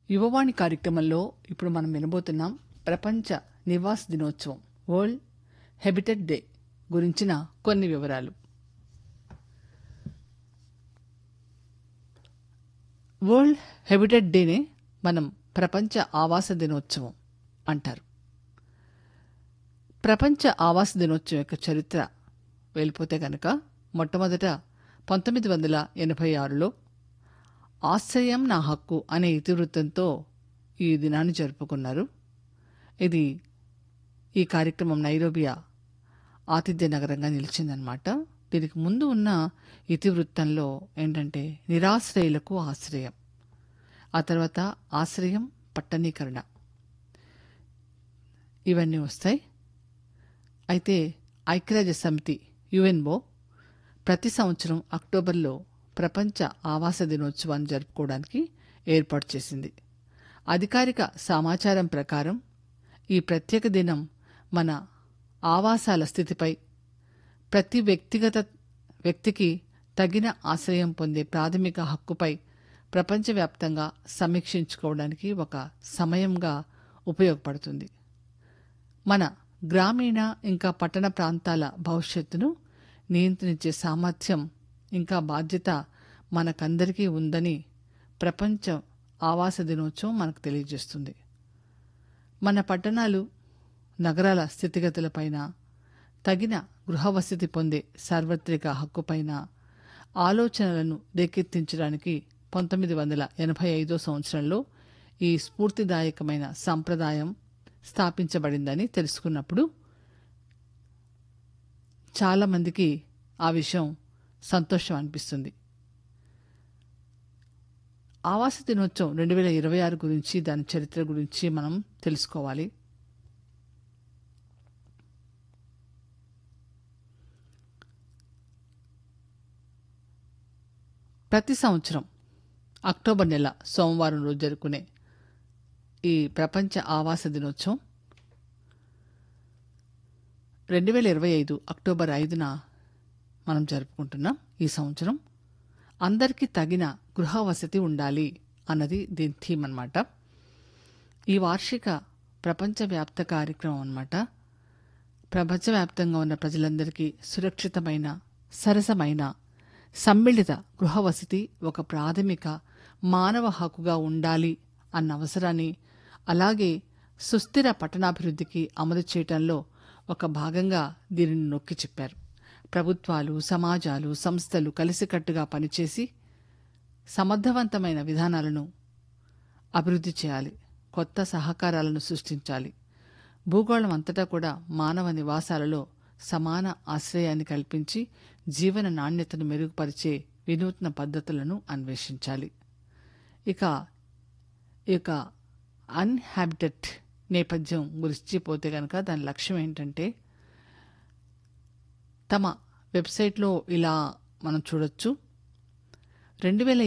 యువవాణి కార్యక్రమంలో ఇప్పుడు మనం వినబోతున్నాం ప్రపంచ నివాస్ దినోత్సవం వరల్డ్ హెబిటెట్ డే గురించిన కొన్ని వివరాలు వరల్డ్ హెబిటెట్ డేనే మనం ప్రపంచ ఆవాస దినోత్సవం అంటారు ప్రపంచ ఆవాస దినోత్సవం యొక్క చరిత్ర వెళ్ళిపోతే కనుక మొట్టమొదట పంతొమ్మిది వందల ఎనభై ఆరులో ఆశ్రయం నా హక్కు అనే ఇతివృత్తంతో ఈ దినాన్ని జరుపుకున్నారు ఇది ఈ కార్యక్రమం నైరోబియా ఆతిథ్య నగరంగా నిలిచిందనమాట దీనికి ముందు ఉన్న ఇతివృత్తంలో ఏంటంటే నిరాశ్రయులకు ఆశ్రయం ఆ తర్వాత ఆశ్రయం పట్టణీకరణ ఇవన్నీ వస్తాయి అయితే ఐక్యరాజ్య సమితి యుఎన్ఓ ప్రతి సంవత్సరం అక్టోబర్లో ప్రపంచ ఆవాస దినోత్సవాన్ని జరుపుకోవడానికి ఏర్పాటు చేసింది అధికారిక సమాచారం ప్రకారం ఈ ప్రత్యేక దినం మన ఆవాసాల స్థితిపై ప్రతి వ్యక్తిగత వ్యక్తికి తగిన ఆశ్రయం పొందే ప్రాథమిక హక్కుపై ప్రపంచవ్యాప్తంగా సమీక్షించుకోవడానికి ఒక సమయంగా ఉపయోగపడుతుంది మన గ్రామీణ ఇంకా పట్టణ ప్రాంతాల భవిష్యత్తును నియంత్రించే సామర్థ్యం ఇంకా బాధ్యత మనకందరికీ ఉందని ప్రపంచ ఆవాస దినోత్సవం మనకు తెలియజేస్తుంది మన పట్టణాలు నగరాల స్థితిగతులపైన తగిన గృహవసతి పొందే సార్వత్రిక హక్కుపైన ఆలోచనలను రేకెత్తించడానికి పంతొమ్మిది వందల ఎనభై ఐదో సంవత్సరంలో ఈ స్ఫూర్తిదాయకమైన సంప్రదాయం స్థాపించబడిందని తెలుసుకున్నప్పుడు చాలామందికి ఆ విషయం సంతోషం అనిపిస్తుంది ఆవాస దినోత్సవం రెండు వేల ఇరవై ఆరు గురించి దాని చరిత్ర గురించి మనం తెలుసుకోవాలి ప్రతి సంవత్సరం అక్టోబర్ నెల సోమవారం రోజు జరుపుకునే ఈ ప్రపంచ ఆవాస దినోత్సవం రెండు వేల ఇరవై ఐదు అక్టోబర్ ఐదున మనం జరుపుకుంటున్నాం ఈ సంవత్సరం అందరికీ తగిన గృహ వసతి ఉండాలి అన్నది దీని థీమ్ అన్నమాట ఈ వార్షిక ప్రపంచవ్యాప్త కార్యక్రమం అన్నమాట ప్రపంచవ్యాప్తంగా ఉన్న ప్రజలందరికీ సురక్షితమైన సరసమైన సమ్మిళిత గృహ వసతి ఒక ప్రాథమిక మానవ హక్కుగా ఉండాలి అన్న అవసరాన్ని అలాగే సుస్థిర పట్టణాభివృద్ధికి అమలు చేయటంలో ఒక భాగంగా దీనిని నొక్కి చెప్పారు ప్రభుత్వాలు సమాజాలు సంస్థలు కలిసికట్టుగా పనిచేసి సమర్థవంతమైన విధానాలను అభివృద్ధి చేయాలి కొత్త సహకారాలను సృష్టించాలి భూగోళం అంతటా కూడా మానవ నివాసాలలో సమాన ఆశ్రయాన్ని కల్పించి జీవన నాణ్యతను మెరుగుపరిచే వినూత్న పద్ధతులను అన్వేషించాలి ఇక ఇక అన్హాబిటెడ్ నేపథ్యం గురించి పోతే కనుక దాని లక్ష్యం ఏంటంటే తమ వెబ్సైట్లో ఇలా మనం చూడొచ్చు రెండు వేల